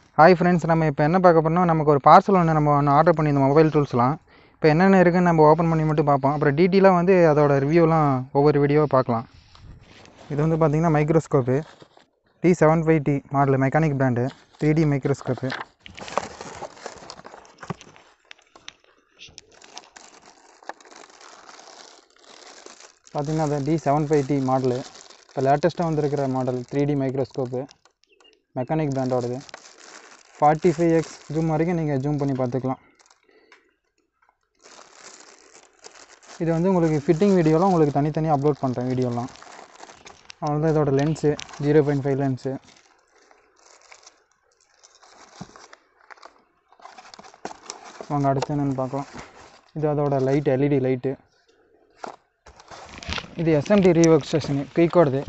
Hi friends நம்ம இப்போ என்ன பார்க்க போறோம்னா நமக்கு ஒரு பார்சல் ஒன்று நம்ம ஒன்று ஆர்டர் பண்ணியிருந்தோம் மொபைல் டூல்ஸ்லாம் இப்போ என்னென்ன இருக்குன்னு நம்ம ஓப்பன் பண்ணி மட்டும் பார்ப்போம் அப்புறம் டீட்டெயிலாக வந்து அதோட ரிவ்யூலாம் ஒவ்வொரு வீடியோவாக பார்க்கலாம் இது வந்து பார்த்திங்கன்னா microscope T seven five T model mechanic brand three D microscope பார்த்திங்கன்னா அது T seven five T model இப்போ லேட்டஸ்ட்டாக வந்திருக்கிற model three D microscope mechanic பிராண்டோடது ஃபார்ட்டி ஃபைவ் எக்ஸ் ஜூம் வரைக்கும் நீங்கள் ஜூம் பண்ணி பார்த்துக்கலாம் இது வந்து உங்களுக்கு ஃபிட்டிங் வீடியோலாம் உங்களுக்கு தனித்தனியாக அப்லோட் பண்ணுறேன் வீடியோலாம் அவ்வளோதான் இதோட lens zero point five lens வாங்க அடுத்து என்னென்னு பார்க்கலாம் இது அதோட லைட் எல்இடி லைட்டு இது எஸ்எம்டி ரீஒர்க் ஸ்டேஷனு குயிக்கோடது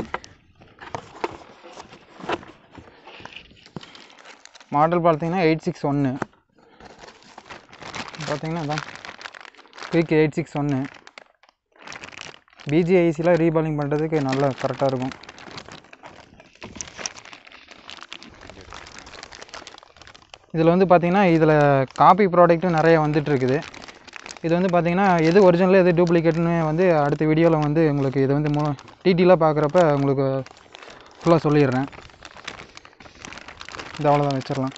மாடல் பார்த்தீங்கன்னா எயிட் சிக்ஸ் ஒன்று பார்த்தீங்கன்னா அதான் குயிக் எயிட் சிக்ஸ் ஒன்று பிஜிஐசியில் ரீபாலிங் பண்ணுறதுக்கு நல்லா கரெக்டாக இருக்கும் இதில் வந்து பார்த்தீங்கன்னா இதில் காப்பி ப்ராடக்ட்டும் நிறைய வந்துட்டு இருக்குது இது வந்து பார்த்தீங்கன்னா எது ஒரிஜினல் எது டூப்ளிகேட்னு வந்து அடுத்த வீடியோவில் வந்து உங்களுக்கு இது வந்து மூ டீட்டெயிலாக பார்க்குறப்ப உங்களுக்கு ஃபுல்லாக சொல்லிடுறேன் இது அவ்வளோதான் வச்சிடலாம்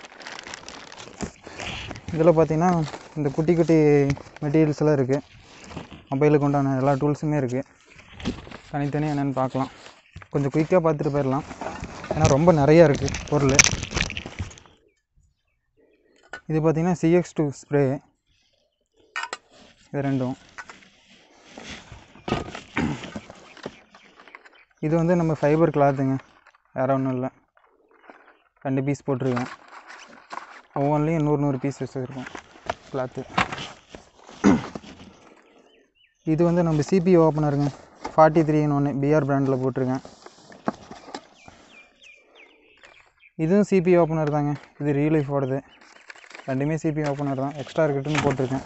இதில் பார்த்தீங்கன்னா இந்த குட்டி குட்டி மெட்டீரியல்ஸ் எல்லாம் இருக்குது மொபைலுக்கு உண்டான எல்லா டூல்ஸுமே இருக்குது தனித்தனியாக என்னென்னு பார்க்கலாம் கொஞ்சம் குயிக்காக பார்த்துட்டு போயிடலாம் ஏன்னா ரொம்ப நிறையா இருக்குது பொருள் இது பார்த்தீங்கன்னா சிஎக்ஸ் டூ ஸ்ப்ரே இது ரெண்டும் இது வந்து நம்ம ஃபைபர் கிளாத்துங்க வேறு ஒன்றும் இல்லை ரெண்டு பீஸ் போட்டிருக்கேன் ஒவ்வொன்றிலையும் நூறு நூறு பீஸ் வச்சுருக்கோம் கிளாத்து இது வந்து நம்ம சிபி ஓப்பனருங்க ஃபார்ட்டி த்ரீன்னு ஒன்று பிஆர் பிராண்டில் போட்டிருக்கேன் இதுவும் சிபி ஓப்பனர் தாங்க இது ரீலைஃபோடது ரெண்டுமே சிபி ஓப்பனர் தான் எக்ஸ்ட்ரா இருக்கட்டும்னு போட்டிருக்கேன்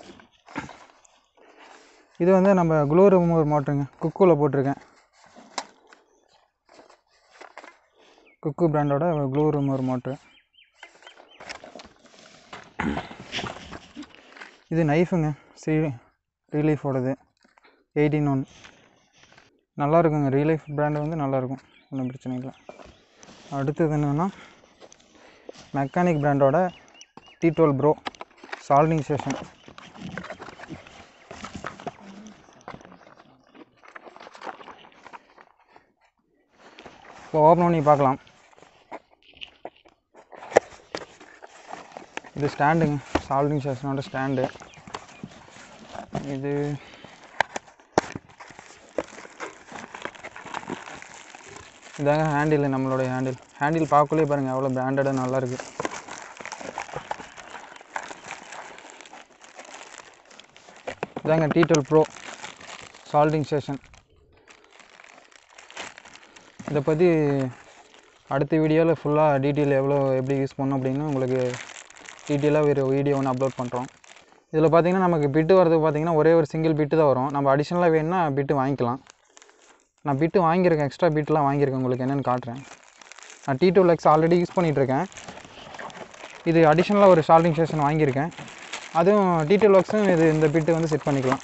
இது வந்து நம்ம குளோ ரிமூவர் மோட்டருங்க குக்குவில் போட்டிருக்கேன் குக்கு பிராண்டோட க்ளூ ரிமூவர் மோட்ரு இது நைஃபுங்க ஸ்ரீ ரீலைஃபோடது எயிட்டீன் ஒன் நல்லா இருக்குங்க ரீலைஃப் பிராண்டு வந்து நல்லாயிருக்கும் ஒன்றும் பிரச்சனை இல்லை அடுத்தது என்னென்னா மெக்கானிக் பிராண்டோட T twelve pro soldering station இப்போ ஓப்பன் பண்ணி பார்க்கலாம் இது ஸ்டாண்டுங்க சால்டிங் ஸ்டேஷனோட ஸ்டாண்டு இது இதாங்க ஹேண்டில் நம்மளுடைய ஹேண்டில் ஹேண்டில் பார்க்கலே பாருங்கள் எவ்வளோ பிராண்டடாக நல்லா இருக்கு இதாங்க T twelve pro soldering station இதை பற்றி அடுத்த வீடியோவில் ஃபுல்லாக டீட்டெயில் எவ்வளோ எப்படி யூஸ் பண்ணணும் அப்படின்னு உங்களுக்கு டீட்டெயிலாக ஒரு வீடியோ ஒன்று அப்லோட் பண்ணுறோம் இதில் பார்த்தீங்கன்னா நமக்கு பிட்டு வரதுக்கு பார்த்தீங்கன்னா ஒரே ஒரு சிங்கிள் பிட்டு தான் வரும் நம்ம அடிஷ்னலாக வேணும்னா பிட்டு வாங்கிக்கலாம் நான் பிட்டு வாங்கியிருக்கேன் எக்ஸ்ட்ரா பிட்டுலாம் வாங்கியிருக்கேன் உங்களுக்கு என்னென்னு காட்டுறேன் நான் T two lux already use பண்ணிகிட்ருக்கேன் இது அடிஷ்னலாக ஒரு ஷால்டிங் ஸ்டேஷன் வாங்கியிருக்கேன் அதுவும் டி டூ லெக்ஸும் இது இந்த பிட்டு வந்து செட் பண்ணிக்கலாம்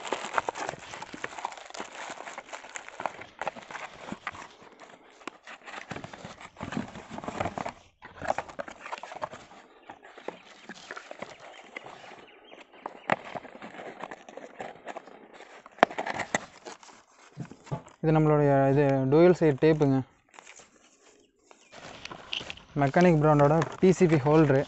இது நம்மளுடைய இது டூயல் சைட் டேப்புங்க மெக்கானிக் பிராண்டோட பிசிபி ஹோல்ட்ரு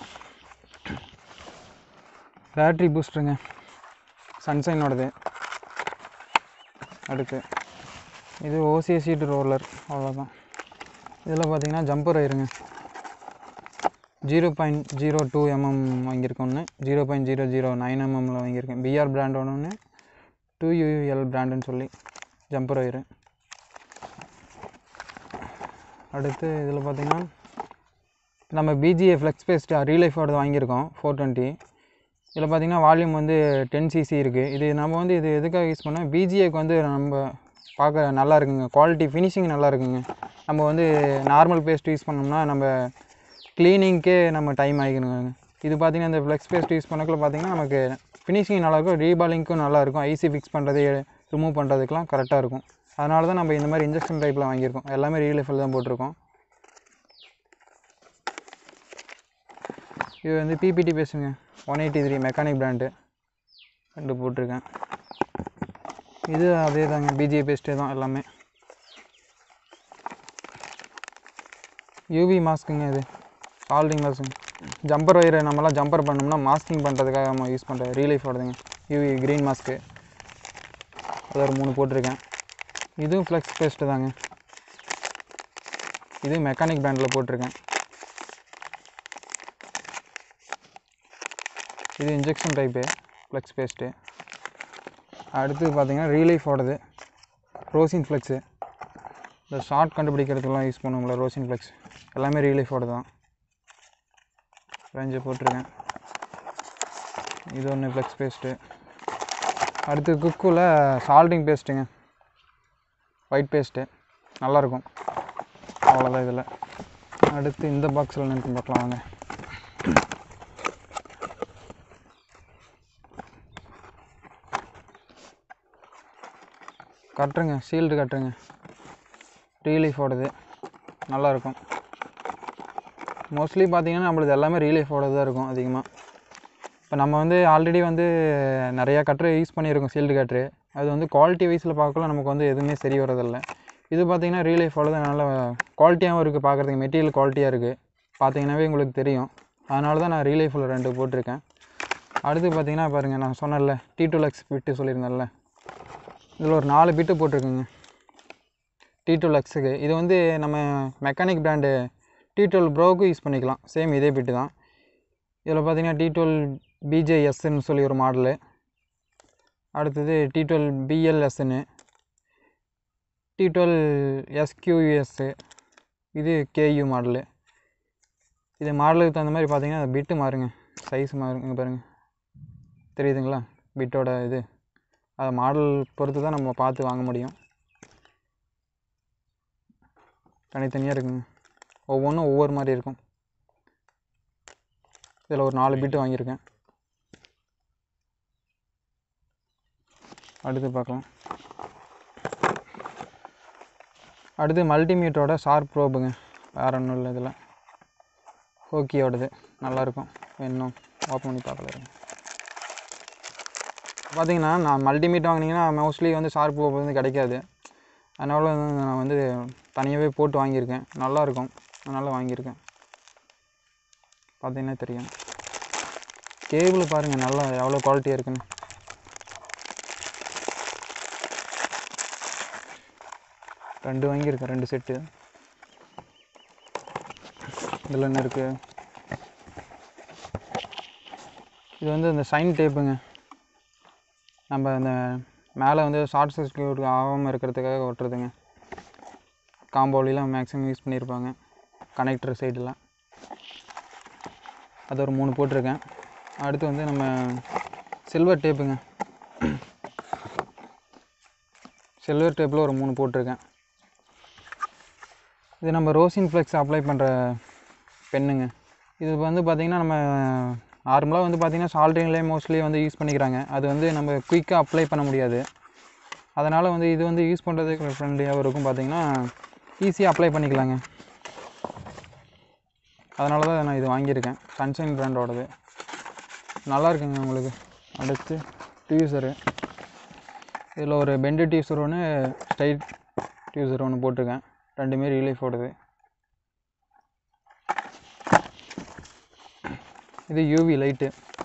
பேட்ரி பூஸ்டருங்க சன்சைனோடது அடுத்து இது ஓசிஏ சீட் ரோலர் அவ்வளோதான் இதில் பார்த்தீங்கன்னா ஜம்பர் ஆயிருங்க zero point zero two MM வாங்கியிருக்கேன் ஒன்று zero point zero zero nine எம்எம்மில் வாங்கியிருக்கேன் பிஆர் பிராண்டோட ஒன்று டூ யூஎல் பிராண்டுன்னு சொல்லி ஜம்பர் ஒயரு அடுத்து இதில் பார்த்தீங்கன்னா நம்ம பிஜிஏ ஃப்ளெக்ஸ் பேஸ்ட் ரீலைஃபோட வாங்கியிருக்கோம் ஃபோர் டுவெண்ட்டி இதில் பார்த்தீங்கன்னா வால்யூம் வந்து டென் சிசி இருக்குது இது நம்ம வந்து இது எதுக்காக யூஸ் பண்ணால் பிஜிஏக்கு வந்து நம்ம பார்க்க நல்லா இருக்குங்க குவாலிட்டி ஃபினிஷிங் நல்லா இருக்குங்க நம்ம வந்து நார்மல் பேஸ்ட் யூஸ் பண்ணோம்னா நம்ம க்ளீனிங்க்கே நம்ம டைம் ஆகிக்கணுங்க இது பார்த்தீங்கன்னா இந்த ஃப்ளெக்ஸ் பேஸ்ட் யூஸ் பண்ணக்குள்ள பார்த்தீங்கன்னா நமக்கு ஃபினிஷிங் நல்லாயிருக்கும் ரீபாலிங்க்கும் நல்லாயிருக்கும் ஐசி ஃபிக்ஸ் பண்ணுறது ரிமூவ் பண்ணுறதுக்கெலாம் கரெக்டாக இருக்கும் அதனால தான் நம்ம இந்த மாதிரி இன்ஜெக்ஷன் டைப்பில் வாங்கியிருக்கோம் எல்லாமே ரீலைஃபில் தான் போட்டிருக்கோம் இது வந்து பிபிடி பேசுங்க one eighty three mechanic brand ரெண்டு போட்டிருக்கேன் இது அதே தாங்க பிஜே பேஸ்ட்டே தான் எல்லாமே யூவி மாஸ்க்குங்க இது சால்டிங் மாஸ்க்குங்க ஜம்பர் ஒயரை நம்மலாம் ஜம்பர் பண்ணோம்னா மாஸ்கிங் பண்ணுறதுக்காக நம்ம யூஸ் பண்ணுற ரீலைஃப் வருதுங்க யூவி க்ரீன் மாஸ்க்கு அது ஒரு மூணு போட்டிருக்கேன் இதுவும் ஃப்ளெக்ஸ் பேஸ்ட்டு தாங்க இது மெக்கானிக் பிராண்டில் போட்டிருக்கேன் இது இன்ஜெக்ஷன் டைப்பு ஃப்ளெக்ஸ் பேஸ்ட்டு அடுத்து பார்த்தீங்கன்னா ரீலைஃபோடது ரோசின் ஃப்ளெக்ஸு இந்த ஷார்ட் கண்டுபிடிக்கிறதுக்கெலாம் யூஸ் பண்ணுவோம்ல ரோசின் ஃப்ளெக்ஸ் எல்லாமே ரீலைஃபோட தான் ரேஞ்சு போட்டிருக்கேன் இது ஒன்று ஃப்ளெக்ஸ் பேஸ்ட்டு அடுத்து குக்குவில் சால்டிங் பேஸ்ட்டுங்க ஒயிட் பேஸ்ட்டு நல்லாயிருக்கும் அவ்வளோதான் இதில் அடுத்து இந்த பாக்ஸில் நின்று பார்க்கலாம் வாங்க கட்டுருங்க ஷீல்டு கட்டுருங்க ரீலீஃபோடது நல்லாயிருக்கும் மோஸ்ட்லி பார்த்தீங்கன்னா நம்மளது எல்லாமே ரீலீஃபோடது தான் இருக்கும் அதிகமாக இப்போ நம்ம வந்து ஆல்ரெடி வந்து நிறையா கட்ரு யூஸ் பண்ணியிருக்கோம் ஷீல்டு கட்ரு அது வந்து குவாலிட்டி வைஸில் பார்க்கல நமக்கு வந்து எதுவுமே சரி வரதில்ல இது பார்த்தீங்கன்னா ரீலைஃபோடது நல்ல குவாலிட்டியாகவும் இருக்குது பார்க்குறதுக்கு மெட்டீரியல் குவாலிட்டியாக இருக்குது பார்த்தீங்கன்னாவே உங்களுக்கு தெரியும் அதனால தான் நான் ரீலைஃபில் ரெண்டு போட்டிருக்கேன் அடுத்து பார்த்தீங்கன்னா பாருங்கள் நான் சொன்னேன்ல டி டூ லக்ஸ் பிட்டு சொல்லியிருந்தேன்ல இதில் ஒரு நாலு பிட்டு போட்டிருக்குங்க டி டூ லக்ஸுக்கு இது வந்து நம்ம மெக்கானிக் பிராண்டு டி டுவெல் ப்ரோவுக்கும் யூஸ் பண்ணிக்கலாம் சேம் இதே பிட்டு தான் இதில் பார்த்தீங்கன்னா டி டுவெல் பிஜேஎஸ்ன்னு சொல்லி ஒரு மாடலு அடுத்தது டி டுவெல் பிஎல்எஸ்ன்னு டி டுவெல் எஸ்கியூஎஸ்ஸு இது கேயூ மாடலு இது மாடலுக்கு தகுந்த மாதிரி பார்த்தீங்கன்னா அது பிட்டு மாறுங்க சைஸ் மாறுங்க பாருங்கள் தெரியுதுங்களா பிட்டோட இது அதை மாடல் பொறுத்து தான் நம்ம பார்த்து வாங்க முடியும் தனித்தனியாக இருக்குங்க ஒவ்வொன்றும் ஒவ்வொரு மாதிரி இருக்கும் இதில் ஒரு நாலு பிட்டு வாங்கியிருக்கேன் அடுத்து பார்க்கலாம் அடுத்து மல்டிமீட்டரோட ஷார்ப் ப்ரோபுங்க வேறு ஒன்றும் இல்லை இதில் ஹோக்கியோடது நல்லாயிருக்கும் இன்னும் ஓப்பன் பண்ணி பார்க்கல இருங்க. பார்த்தீங்கன்னா நான் மல்டிமீட் வாங்கினீங்கன்னா மோஸ்ட்லி வந்து ஷார்ப் ப்ரோப் வந்து கிடைக்காது அதனால் வந்து நான் வந்து தனியாகவே போட்டு வாங்கியிருக்கேன் நல்லாயிருக்கும் அதனால் வாங்கியிருக்கேன் பார்த்தீங்கன்னா தெரியும் கேபிள் பாருங்கள் நல்லா எவ்வளோ குவாலிட்டியாக இருக்குன்னு ரெண்டு வாங்கியிருக்கேன் ரெண்டு செட்டு இதில் என்ன இருக்குது இது வந்து இந்த சைன் டேப்புங்க நம்ம அந்த மேலே வந்து ஷார்ட் சர்க்யூட் ஆகாமல் இருக்கிறதுக்காக ஒட்டுறதுங்க காம்பவுலிலாம் மேக்ஸிமம் யூஸ் பண்ணியிருப்பாங்க கனெக்டர் சைடெலாம் அது ஒரு மூணு போட்டிருக்கேன் அடுத்து வந்து நம்ம சில்வர் டேப்புங்க சில்வர் டேப்பில் ஒரு மூணு போட்டிருக்கேன் இது நம்ம ரோசின் ஃப்ளெக்ஸ் அப்ளை பண்ணுற பென்னுங்க இது வந்து பார்த்திங்கன்னா நம்ம நார்மலாக வந்து பார்த்திங்கன்னா சால்ட்ரிங்லேயே மோஸ்ட்லி வந்து யூஸ் பண்ணிக்கிறாங்க அது வந்து நம்ம குயிக்காக அப்ளை பண்ண முடியாது அதனால் வந்து இது வந்து யூஸ் பண்ணுறதுக்கு ஃப்ரெண்ட்லியாகவும் இருக்கும் பார்த்திங்கன்னா ஈஸியாக அப்ளை பண்ணிக்கலாங்க அதனால தான் நான் இது வாங்கியிருக்கேன் சன்ஷைன் பிராண்டோடது நல்லா இருக்குங்க உங்களுக்கு அடுத்து டியூசரு இதில் ஒரு பெண்டு டியூசர் ஒன்று ஸ்ட்ரைட் டியூசர் ஒன்று போட்டிருக்கேன் ரெண்டுமே ரிலீஃப் ஓடுது இது யூவி லைட்டு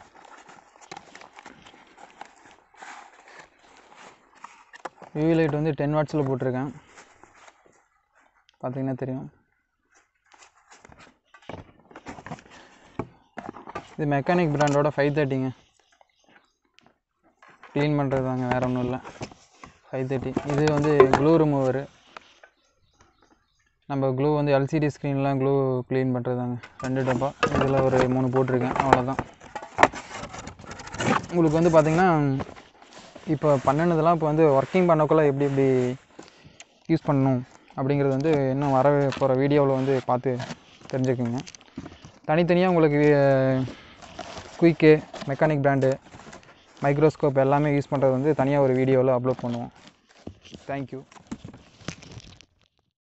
யூவி லைட் வந்து டென் வாட்ஸில் போட்டிருக்கேன் பார்த்தீங்கன்னா தெரியும் இது மெக்கானிக் பிராண்டோட ஃபைவ் தேர்ட்டிங்க க்ளீன் பண்ணுறது தாங்க வேறு ஒன்றும் இல்லை ஃபைவ் தேர்ட்டி இது வந்து க்ளூ ரிமூவரு நம்ம க்ளூ வந்து எல்சிடி ஸ்க்ரீன்லாம் க்ளூ க்ளீன் பண்ணுறது தாங்க ரெண்டு டப்பா இதில் ஒரு மூணு போட்டிருக்கேன் அவ்வளோதான் உங்களுக்கு வந்து பார்த்திங்கன்னா இப்போ பண்ணினதெல்லாம் இப்போ வந்து ஒர்க்கிங் பண்ணக்குள்ள எப்படி எப்படி யூஸ் பண்ணணும் அப்படிங்கிறது வந்து இன்னும் வர போகிற வீடியோவில் வந்து பார்த்து தெரிஞ்சுக்குங்க தனித்தனியாக உங்களுக்கு குயிக்கு மெக்கானிக் பிராண்டு மைக்ரோஸ்கோப் எல்லாமே யூஸ் பண்ணுறது வந்து தனியாக ஒரு வீடியோவில் அப்லோட் பண்ணுவோம் தேங்க்யூ